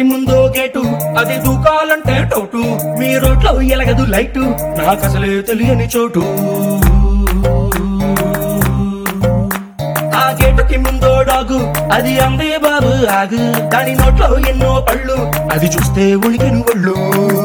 ముందో గేటు అది దూకాలంటే టౌటు మీ రోడ్లో ఎలగదు లైటు నాకు అసలే తెలియని చోటు ఆ గేటుకి ముందో డాగు అది అందే బాబు ఆగు దాని నోట్లో ఎన్నో పళ్ళు అది చూస్తే ఉణికిన ఒళ్ళు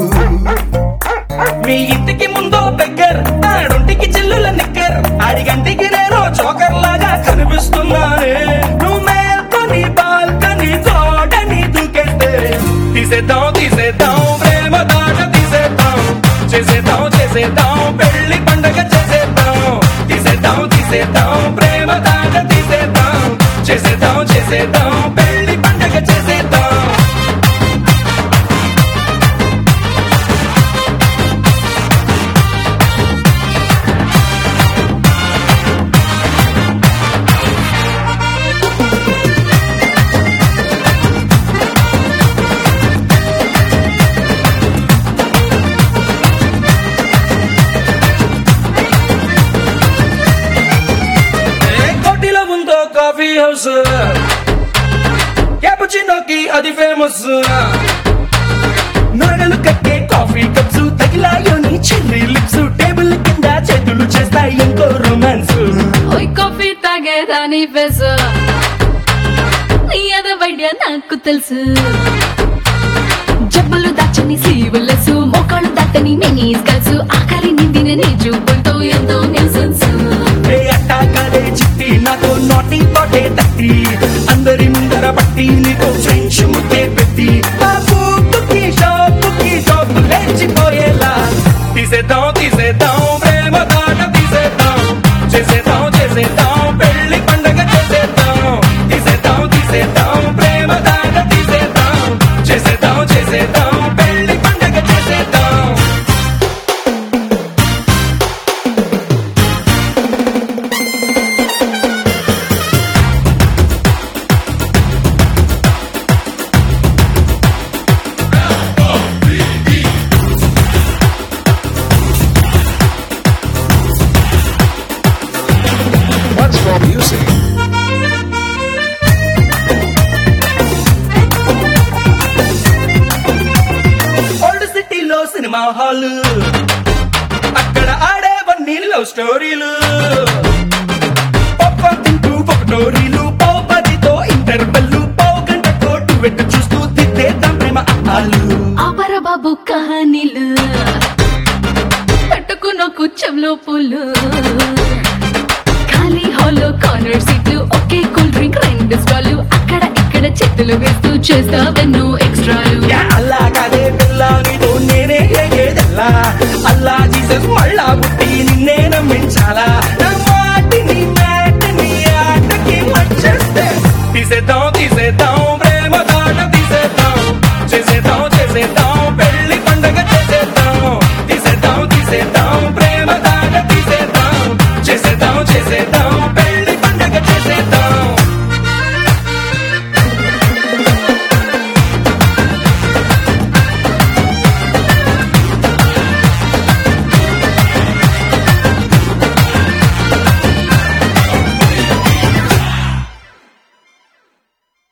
మీ ఇంటికి ముందో బెగ్గర్ ఆడొంటికి చిల్లుల నిక్కర్ ఆడిగంటికి నేను చోకర్ లాగా కనిపిస్తున్నానే నువ్వు మేల్కొని బాల్కని తోటని దూకెళ్తే తీసేద్దాం తీసేద్దాం ప్రేమ దాట తీసేద్దాం చేసేద్దాం చేసేద్దాం పెళ్లి పండగ చేసేద్దాం తీసేద్దాం తీసేద్దాం ప్రేమ దాట తీసేద్దాం చేసేద్దాం చేసేద్దాం పెళ్లి పండగ చేసేద్దాం ఏ కోటిలో ఉందో కాఫీ హౌస్ క్యాపుచినోకి అది ఫేమస్ నగలు కట్టే కాఫీ కప్స్ తగిలాయో నీ చెర్రీ లిప్స్ టేబుల్ కింద చేతులు చేస్తాయి ఇంకో రొమాన్స్ ఓయ్ కాఫీ తాగేదాని ఫెస్ నీ అద వైద్య నాకు తెలుసు జబ్బులు దాచని సీవులసు మోకాళ్ళు దాటని మినీ స్కల్స్ ఆకలి నిందిన నీ చూపులతో ఎంతో నిల్సన్స్ ఏ అట్టాకాలే చిట్టి నాతో నోటి తోటే తట్టి అందరి ముందర పట్టి నీతో ఫ్రెంచ్ ముద్దే పెట్టి ఆ పూపుకి షాపుకి షాపు లేచిపోయేలా తీసేద్దాం తీసేద్దాం ప్రేమ దాట తీసేద్దాం చేసేద్దాం చేసేద్దాం పెళ్లి పండగ చేసేద్దాం తీసేద్దాం తీసేద్దాం ప్రేమ దాట తీసేద్దాం చేసేద్దాం చేసేద్దాం పెళ్లి పండగ చేసేద్దాం What's for music? ఓల్డ్ సిటీలో సినిమా హాల్ అక్కడ ఆడేవన్నీ లవ్ స్టోరీలు పాప్కార్న్ తింటూ పొగటోరీలు పావు పదితో ఇంటర్వెల్లు పావు గంట కోటు వెట్టు చూస్తూ తిట్టేద్దాం ప్రేమ అమ్మాలు ఆపర బాబు కహానీలు పట్టుకున్న కుచ్చంలో పూలు ఖాళీ హాల్లో కార్నర్ సీట్లు ఒకే కూల్ డ్రింక్ రెండు స్టాలు అక్కడ ఇక్కడ చేతులు వేస్తూ చేస్తావెన్నో ఎక్స్ట్రాలు యా అల్లా కాదే పిల్ల నీతో నేనే ఏదెల్లా అల్లా జీసస్ మళ్ళా పుట్టి నిన్నే నమ్మించాలా